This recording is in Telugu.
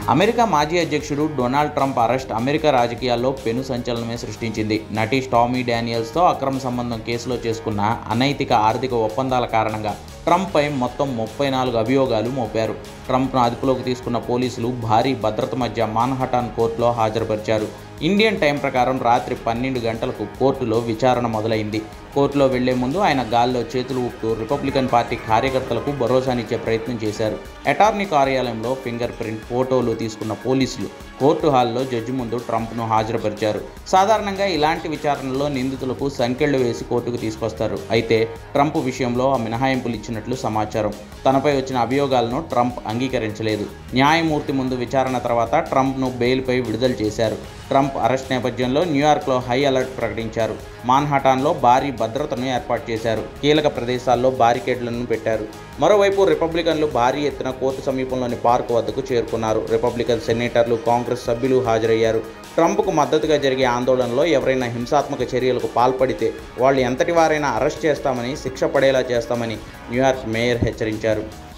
అమెరికా మాజీ అధ్యక్షుడు డొనాల్డ్ ట్రంప్ అరెస్ట్ అమెరికా రాజకీయాల్లో పెను సంచలనమే సృష్టించింది నటి స్టామీ డానియల్స్తో అక్రమ సంబంధం కేసులో చేసుకున్న అనైతిక ఆర్థిక ఒప్పందాల కారణంగా ట్రంప్పై మొత్తం ముప్పై నాలుగు అభియోగాలు మోపారు ట్రంప్ను అదుపులోకి తీసుకున్న పోలీసులు భారీ భద్రత మధ్య మాన్హటాన్ కోర్టులో హాజరుపరిచారు ఇండియన్ టైం ప్రకారం రాత్రి పన్నెండు గంటలకు కోర్టులో విచారణ మొదలైంది కోర్టులో వెళ్లే ముందు ఆయన గాల్లో చేతులు ఊపుతూ రిపబ్లికన్ పార్టీ కార్యకర్తలకు భరోసానిచ్చే ప్రయత్నం చేశారు అటార్నీ కార్యాలయంలో ఫింగర్ ప్రింట్ ఫోటోలు తీసుకున్న పోలీసులు కోర్టు హాల్లో జడ్జి ముందు ట్రంప్ను హాజరుపరిచారు సాధారణంగా ఇలాంటి విచారణలో నిందితులకు సంకెళ్లు వేసి కోర్టుకు తీసుకొస్తారు అయితే ట్రంప్ విషయంలో ఆ మినహాయింపులు ఇచ్చినట్లు సమాచారం తనపై వచ్చిన అభియోగాలను ట్రంప్ అంగీకరించలేదు న్యాయమూర్తి ముందు విచారణ తర్వాత ట్రంప్ను బెయిల్పై విడుదల చేశారు ట్రంప్ అరెస్ట్ నేపథ్యంలో న్యూయార్క్లో హై అలర్ట్ ప్రకటించారు మాన్హాటాన్లో భారీ భద్రతను ఏర్పాటు చేశారు కీలక ప్రదేశాల్లో బారికేడ్లను పెట్టారు మరోవైపు రిపబ్లికన్లు భారీ ఎత్తున కోర్టు సమీపంలోని పార్క్ వద్దకు చేరుకున్నారు రిపబ్లికన్ సెనేటర్లు కాంగ్రెస్ సభ్యులు హాజరయ్యారు ట్రంప్కు మద్దతుగా జరిగే ఆందోళనలో ఎవరైనా హింసాత్మక చర్యలకు పాల్పడితే వాళ్ళు ఎంతటి వారైనా అరెస్ట్ చేస్తామని శిక్ష పడేలా చేస్తామని న్యూయార్క్ మేయర్ హెచ్చరించారు